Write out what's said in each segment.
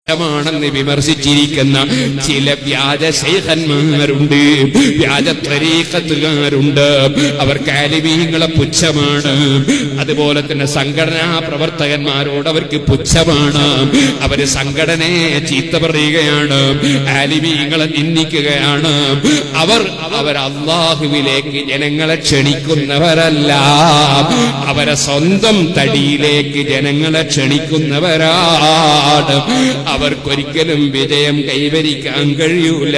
ാണെന്ന് വിമർശിച്ചിരിക്കുന്ന ചില വ്യാജ ശൈഖന്മാരുണ്ട് വ്യാജ ത്വരീക്കത്തുകാരുണ്ട് അവർക്ക് ആലിമീങ്ങളെ പുച്ഛമാണ് അതുപോലെ തന്നെ സംഘടനാ പ്രവർത്തകന്മാരോട് അവർക്ക് പുച്ഛമാണ് അവര് സംഘടനയെ ചീത്ത പറയുകയാണ് ആലിമീങ്ങളെ നിന്ദിക്കുകയാണ് അവർ അവർ അള്ളാഹുവിലേക്ക് ജനങ്ങളെ ക്ഷണിക്കുന്നവരല്ല അവരെ സ്വന്തം തടിയിലേക്ക് ജനങ്ങളെ ക്ഷണിക്കുന്നവരാണ് അവർക്കൊരിക്കലും വിജയം കൈവരിക്കാൻ കഴിയൂല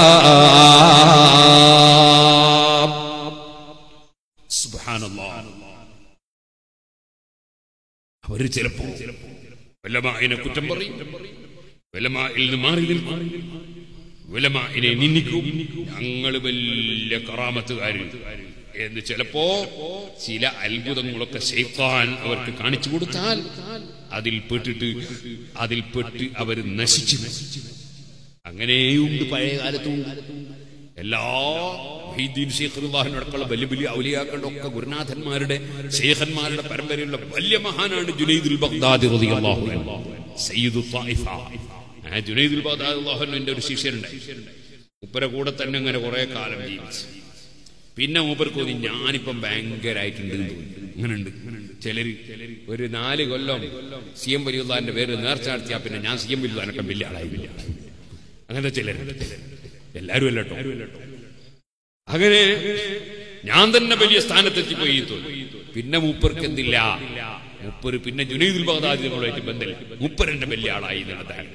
അവര് ചിലപ്പോ വല്ലമായിനെ കുറ്റം പറയും വല്ലമായിൽ നിന്ന് മാറി നിൽക്കും വലമായിനെ നിന്ദിക്കും ഞങ്ങൾ വലിയ കറാമത്തുകാര് എന്ന് ചിലപ്പോ ചില അത്ഭുതങ്ങളൊക്കെ ശൈത്താൻ അവർക്ക് കാണിച്ചു കൊടുത്താൽ അതിൽ പെട്ടിട്ട് അതിൽ പെട്ട് അവർ നശിച്ചു അങ്ങനെയുണ്ട് പഴയ കാലത്തും എല്ലാ മൊഹീദ്ദീൻ ഷെയ്ഖുല്ലാഹിനടക്കമുള്ള വലിയ വലിയ ഔലിയാക്കളുടെ ഒക്കെ ഗുരുനാഥന്മാരുടെ ഷെയ്ഖന്മാരുടെ പരമ്പരയുള്ള വലിയ മഹാനാണ് ജുനൈദുൽ ബഗ്ദാദി റളിയല്ലാഹു അൻഹു സയ്യിദു ത്വായിഫ ആ ജുനൈദുൽ ബഗ്ദാദി അള്ളാഹുവിന്റെ ഒരു ശിഷ്യനുണ്ടായി ഉപ്പര കൂടെ തന്നെ അങ്ങനെ കുറെ കാലം ജീവിച്ചു പിന്നെ മൂപ്പർക്ക് തോന്നി ഞാനിപ്പം ഭയങ്കരമായിട്ടുണ്ട് എന്ന് തോന്നി. അങ്ങനുണ്ട് ചിലര് ഒരു നാല് കൊല്ലം സി എം വലിയുള്ളാന്റെ പേര് നേർച്ച നടത്തിയാ പിന്നെ ഞാൻ സി എം വലിയുള്ളാനൊക്കെ വലിയ ആളായില്ല അങ്ങനത്തെ ചിലരുണ്ട് എല്ലാരും അല്ലട്ടോ അങ്ങനെ ഞാൻ തന്നെ വലിയ സ്ഥാനത്തെത്തിപ്പോയി തോന്നി പിന്നെ മൂപ്പർക്ക് എന്തില്ല മൂപ്പര് പിന്നെ ജുനൈദുൽ ബഗ്ദാദികളുമായിട്ട് ബന്ധമില്ല മൂപ്പരന്റെ വലിയ ആളായി എന്നുള്ളതാണ്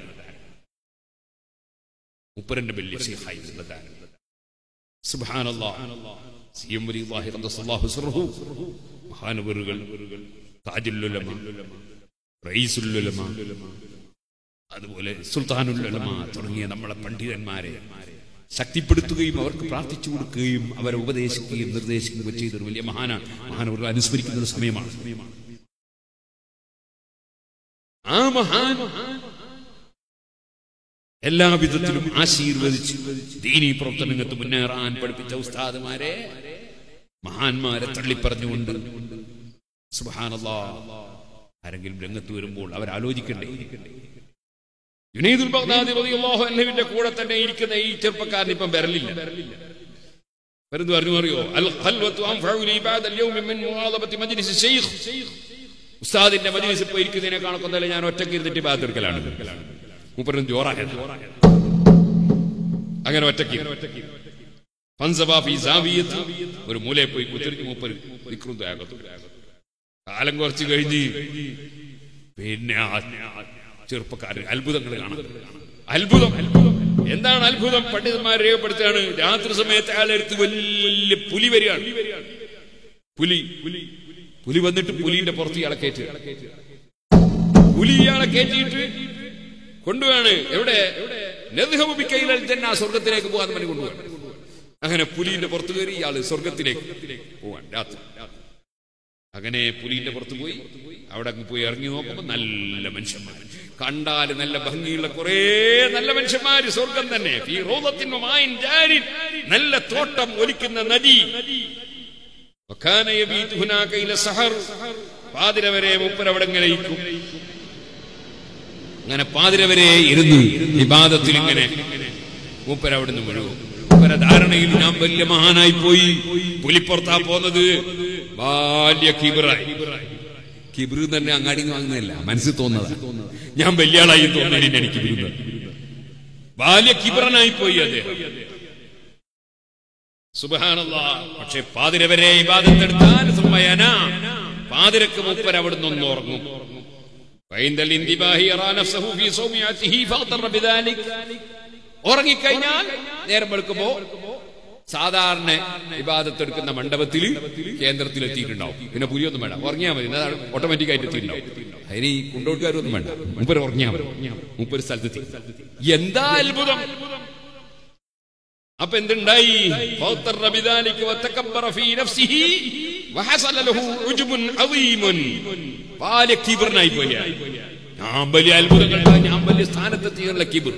മൂപ്പരന്റെ വലിയ ശേഖായി എന്നുള്ളതാണ് സുബ്ഹാനല്ലാഹ് സി എം വലിയുള്ളാഹി ഖദ്ദസല്ലാഹു സിർഹു മഹാനവറുകൾ താജുൽ ഉലമ റഈസുൽ ഉലമ അതുപോലെ സുൽത്താനുൽ ഉലമ തുടങ്ങിയ നമ്മളെ പണ്ഡിതന്മാരെ ശക്തിപ്പെടുത്തുകയും അവർക്ക് പ്രാർത്ഥിച്ചു കൊടുക്കുകയും അവരെ ഉപദേശിക്കുകയും നിർദ്ദേശിക്കുകയും ചെയ്തൊരു വലിയ മഹാനാണ് മഹാനവറുകൾ അനുസ്മരിക്കുന്ന ഒരു സമയമാണ് ആ മഹാൻ എല്ലാ വിധത്തിലും ആശീർവദിച്ച് ദീനീ പ്രവർത്തനങ്ങൾക്ക് മുന്നേറാൻ പഠിപ്പിച്ച ഉസ്താദുമാരെ മഹാന്മാരെ തള്ളിപ്പറഞ്ഞുകൊണ്ട് സുബാനല്ലാ ആരെങ്കിലും രംഗത്ത് വരുമ്പോൾ അവർ ആലോചിക്കണ്ടേ ജുനൈദുൽ ബഗ്ദാദി റളിയല്ലാഹു അൻഹുവിന്റെ കൂടെ തന്നെ ഇരിക്കുന്ന ഈ ചെറുപ്പക്കാരൻ ഇപ്പം വരലില്ല വരുന്നു പറഞ്ഞു അറിയോ അൽ ഖൽവത്തു അൻഫഉ ലി ബഅദ അൽ-യൗം മിൻ മുആദബത്തി മജ്ലിസ് ശൈഖ് ഉസ്താദിന്റെ മജ്ലിസിൽ പോയി ഇരിക്കുന്നതിനേക്കാളൊക്കെ നല്ല ഞാൻ ഒറ്റയ്ക്ക് ഇരുന്നിട്ട് ബാത്തെടുക്കലാണ് മൂപ്പരും ജോറായത് അങ്ങനെ ഒറ്റയ്ക്ക് ഫൻസബ ഫീ സാവിയത്ത് ഒരു മൂലയിൽ പോയി കുത്തിരിച്ച് മൂപ്പര് വിക്രുന്താകത്തു കാലം കുറച്ച് കഴിഞ്ഞ് പിന്നെ ആ ചെറുപ്പക്കാരൻ അത്ഭുതങ്ങൾ കാണാം അത്ഭുതം എന്താണ് അത്ഭുതം പണ്ഡിതന്മാർ രേഖപ്പെടുത്തുകയാണ് രാത്രി സമയത്ത് അയാളെടുത്ത് വലിയ പുലി വരികയാണ് പുലി പുലി വന്നിട്ട് പുലിന്റെ പുറത്ത് ഇയാളെ കയറ്റി പുലി ഇയാളെ കയറ്റിയിട്ട് കൊണ്ടുപോവാണ് എവിടെ നെതുഹബിക്കയിലെ തന്നെ സ്വർഗത്തിലേക്ക് പോകാൻ വേണ്ടി കൊണ്ടുപോവാണ് അങ്ങനെ പുലിന്റെ പുറത്ത് കയറി ഇയാള് സ്വർഗത്തിലേക്ക് പോവാൻ രാത്രി അങ്ങനെ പുലിന്റെ പുറത്ത് പോയി അവിടെ അങ്ങ് പോയി ഇറങ്ങി നോക്കുമ്പോ നല്ല മനുഷ്യന്മാർ കണ്ടാൽ നല്ല ഭംഗിയുള്ള കുറേ നല്ല മനുഷ്യന്മാര് സ്വർഗം തന്നെ ഈ റോദത്തിൻ വമായിൻ ജാരിൻ. നല്ല തോട്ടം ഒലിക്കുന്ന നദി വക്കാന യബീതു ഹുനാക ഇല സഹർ. പാതിര വരെ മൂപ്പർ അവിടെ ഇങ്ങനെ ഇരിക്കും അങ്ങനെ പാതിര വരെ ഇരുന്ന് വിവാദത്തിൽ ഇങ്ങനെ മൂപ്പർ അവിടെ നിന്ന് മുഴുവൻ മൂപ്പര ധാരണയിൽ ഞാൻ വലിയ മഹാനായി പോയി പുലിപ്പുറത്താ പോന്നത് വലിയ കിബിറായി കിബിർ തന്നെ അങ്ങാടി വാങ്ങുന്നതല്ല മനസ്സിൽ തോന്നതാ ഞാൻ വലിയ ആളായി തോന്നുന്നതിന് എനിക്ക് കിബിർ ബാല്യ കിബിറനായി പോയി അദ്ദേഹം സുബഹാനല്ലാ പക്ഷെ പാതിര വരെ ഇബാദത്തെടുത്താൽ സുമ്മയന പാതിരക്ക് മുപ്പർ അവിടുന്ന് ഒന്ന് ഉറങ്ങും وعند الانتباه يرى نفسه في صومعته فاغتر بذلك ഉറങ്ങിക്കഴിഞ്ഞാൽ നേരം വെളുക്കുമ്പോ സാധാരണ വിവാദത്തെടുക്കുന്ന മണ്ഡപത്തിൽ കേന്ദ്രത്തിൽ എത്തിയിട്ടുണ്ടാവും പിന്നെ പുലിയൊന്നും വേണ്ട ഉറങ്ങിയാൽ മതി അതാണ് ഓട്ടോമാറ്റിക് ആയിട്ട് എത്തിയിട്ടുണ്ടാവും അതിന് ഈ കുണ്ടോട്ടുകാരൊന്നും വേണ്ട മുപ്പര് ഉറങ്ങിയാൽ മതി മുപ്പര് സ്ഥലത്തെത്തി എന്താ അത്ഭുതം അപ്പൊ എന്തുണ്ടായി فاغتر بذلك وتكبر في نفسه وحصل له عجب عظيم വലിയ കിബിറിനായി പോയ ഞാൻ വലിയ അത്ഭുതങ്ങൾ ഞാൻ വലിയ സ്ഥാനത്തെത്തിയുള്ള കിബിർ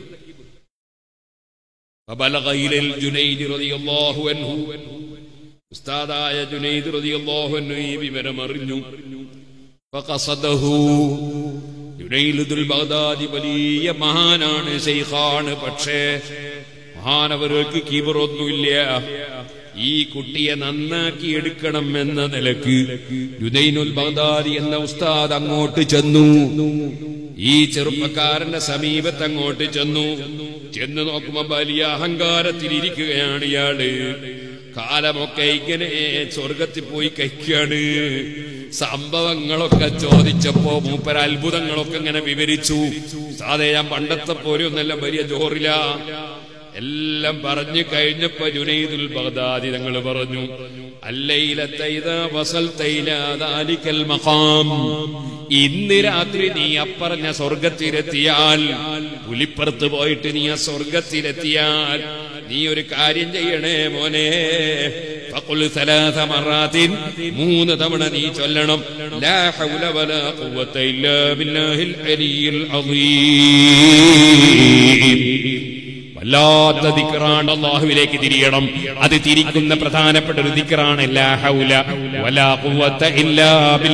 فبلغ إلى الجنيد رضي الله عنه ഉസ്താദായ ജുനൈദ് റളിയല്ലാഹു അൻഹു ഈ വിവരം അറിഞ്ഞു فقصده ജുനൈലുദുൽ ബഗ്ദാദി വലിയ മഹാനാണ് ശൈഖാണ് പക്ഷേ മഹാനവർക്ക് കീബറൊന്നുമില്ല ഈ കുട്ടിയെ നന്നാക്കി എടുക്കണം എന്ന നിലക്ക് ജുനൈനുൽ ബഗ്ദാദി എന്ന ഉസ്താദ് അങ്ങോട്ട് ചെന്നു ഈ ചെറുപ്പക്കാരന്റെ സമീപത്ത് അങ്ങോട്ട് ചെന്നു ചെന്ന് നോക്കുമ്പോ വലിയ അഹങ്കാരത്തിലിരിക്കുകയാണ് ഇയാള് കാലമൊക്കെ ഇങ്ങനെ സ്വർഗത്തിൽ പോയി കഴിക്കാണ് സംഭവങ്ങളൊക്കെ ചോദിച്ചപ്പോ മൂപ്പര അത്ഭുതങ്ങളൊക്കെ ഇങ്ങനെ വിവരിച്ചു സാധേ ഞാൻ പണ്ടത്തെ പോലെ ഒന്നല്ല വലിയ ജോറില എല്ലാം പറഞ്ഞു കഴിഞ്ഞപ്പോ ജുനൈദുൽ ബഗ്ദാദി തങ്ങൾ പറഞ്ഞു അല്ലയിലത്തൈതൽ മഖാം ഇന്ന് രാത്രി നീ അപ്പറഞ്ഞ സ്വർഗത്തിലെത്തിയാൽ പുലിപ്പുറത്ത് പോയിട്ട് നീ ആ സ്വർഗത്തിലെത്തിയാൽ നീ ഒരു കാര്യം ചെയ്യണേ മോനെ فقل ثلاث مرات മൂന്ന് തവണ നീ ചൊല്ലണം لا حول ولا قوة إلا بالله العلي العظيم വല്ലാത്ത ദിക്റാണ് അള്ളാഹുവിലേക്ക് തിരിയണം അത് തിരിക്കുന്ന പ്രധാനപ്പെട്ട ഒരു ദിക്റാണ് ലാ ഹൗല വലാ ഖുവത ഇല്ലാ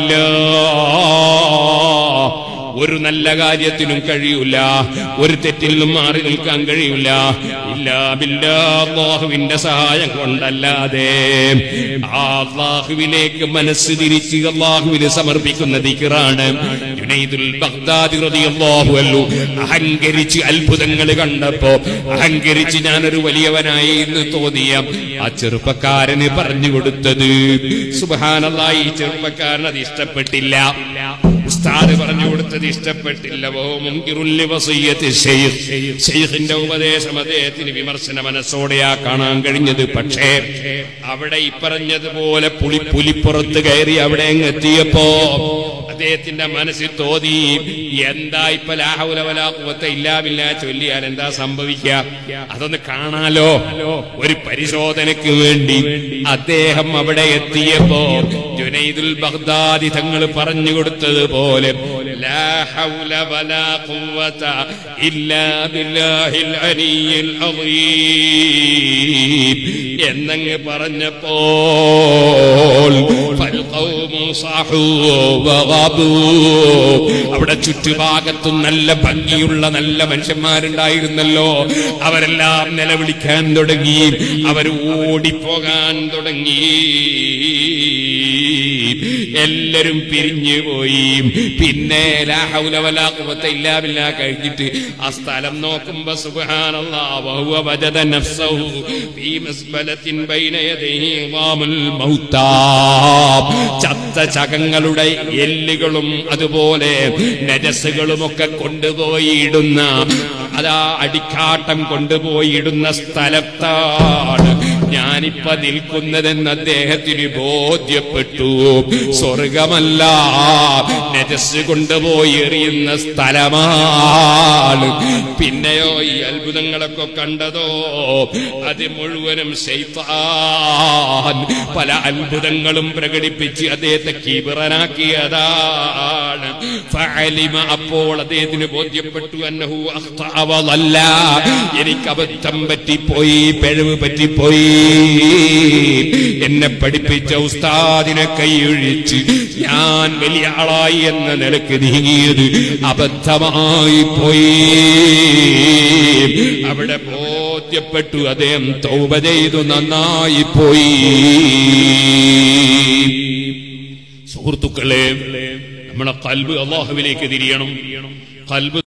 ബില്ലാഹ് ഒരു നല്ല കാര്യത്തിനും കഴിയൂല ഒരു തെറ്റിൽ നിന്നും മാറി നിൽക്കാൻ കഴിയൂല ഇല്ലാ ബില്ലാ അള്ളാഹുവിന്റെ സഹായം കൊണ്ടല്ലാതെ ആ അള്ളാഹുവിലേക്ക് മനസ്സ് തിരിച്ച് അള്ളാഹുവിന് സമർപ്പിക്കുന്ന ദിക്റാണ് ജുനൈദുൽ ബഗ്ദാദി റളിയല്ലാഹു അൻഹു അഹങ്കരിച്ച് അത്ഭുതങ്ങൾ കണ്ടപ്പോ അഹങ്കരിച്ച് ഞാനൊരു വലിയവനായി എന്ന് തോന്നിയ ആ ചെറുപ്പക്കാരന് പറഞ്ഞു കൊടുത്തത് സുബഹാനല്ലാഹി ഈ ചെറുപ്പക്കാരൻ അത് ഇഷ്ടപ്പെട്ടില്ല ഉസ്താദ് പറഞ്ഞു കൊടുത്തത് ഇഷ്ടപ്പെട്ടില്ല വോ മുൻകിറുല്ലി വസയ്യത്ത് ശൈഖ് ശൈഖിന്റെ ഉപദേശം അദ്ദേഹത്തിന് വിമർശന മനസ്സോടെയാ കാണാൻ കഴിഞ്ഞത് പക്ഷേ അവിടെ ഇപ്പറഞ്ഞതുപോലെ പുളി പുലിപ്പുറത്ത് കയറി അവിടെ അങ്ങ് എത്തിയപ്പോ അദ്ദേഹത്തിന്റെ മനസ്സിൽ തോന്നി എന്താ ഇപ്പൊ ലാഹുലവലാക്കുവത്തെ ഇല്ലാമില്ല ചൊല്ലിയാൽ എന്താ സംഭവിക്കുക അതൊന്ന് കാണാലോ ഒരു പരിശോധനയ്ക്ക് വേണ്ടി അദ്ദേഹം അവിടെ എത്തിയപ്പോ ജുനൈദുൽ ബഗ്ദാദി തങ്ങൾ പറഞ്ഞു കൊടുത്തതുപോലെ ലാ ഹൗല വലാ ഖുവത ഇല്ലാ ബില്ലാഹിൽ അലിയിൽ അളീം എന്നങ്ങ് പറഞ്ഞപ്പോൾ ഫൽഖൗമു സഹൂ വഗബൂ അവിടെ ചുറ്റുഭാഗത്തും നല്ല ഭംഗിയുള്ള നല്ല മനുഷ്യന്മാരുണ്ടായിരുന്നല്ലോ അവരെല്ലാം നിലവിളിക്കാൻ തുടങ്ങി അവർ ഓടിപ്പോകാൻ തുടങ്ങി എല്ലാരും പിരിഞ്ഞു പോയി പിന്നെ ലാഹൗലവലാക്കുമത്തെ ഇല്ലാവില്ല കഴിഞ്ഞിട്ട് ആ സ്ഥലം നോക്കുമ്പോ സുബ്ഹാനല്ലാഹ് വഹുവ വജദ നഫ്സഹു ഫീ മസ്ബലത്തിൻ ബൈന യദൈഹി ഇമാമുൽ മൗത്താ ചത്ത ചകങ്ങളുടെ എല്ലുകളും അതുപോലെ നജസ്സുകളുമൊക്കെ കൊണ്ടുപോയി ഇടുന്ന അതാ അടിക്കാട്ടം കൊണ്ടുപോയി ഇടുന്ന സ്ഥലത്താണ് ഞാനിപ്പ നിൽക്കുന്നതെന്ന് അദ്ദേഹത്തിന് ബോധ്യപ്പെട്ടു സ്വർഗമല്ല നജസ് കൊണ്ടുപോയി എറിയുന്ന സ്ഥലമാണ് പിന്നെയോ ഈ അത്ഭുതങ്ങളൊക്കെ കണ്ടതോ അത് മുഴുവനും ശൈത്താൻ പല അത്ഭുതങ്ങളും പ്രകടിപ്പിച്ച് അദ്ദേഹത്തെ കീബറനാക്കിയതാണ് ഫഅലിമ അപ്പോൾ അദ്ദേഹത്തിന് ബോധ്യപ്പെട്ടു അന്നഹു അഖ്തഅവളല്ല എനിക്ക് അബദ്ധം പറ്റിപ്പോയി പിഴവ് പറ്റിപ്പോയി എന്നെ പഠിപ്പിച്ച ഉസ്താദിനെ കൈയൊഴിച്ച് ഞാൻ വലിയ ആളായി എന്ന നിലക്ക് നീങ്ങിയത് അബദ്ധമായി പോയി അവിടെ ബോധ്യപ്പെട്ടു അദ്ദേഹം തൗബ ചെയ്തു നന്നായി പോയി സുഹൃത്തുക്കളെ നമ്മളെ കൽബ് അള്ളാഹുവിലേക്ക് തിരിയണം കൽബ്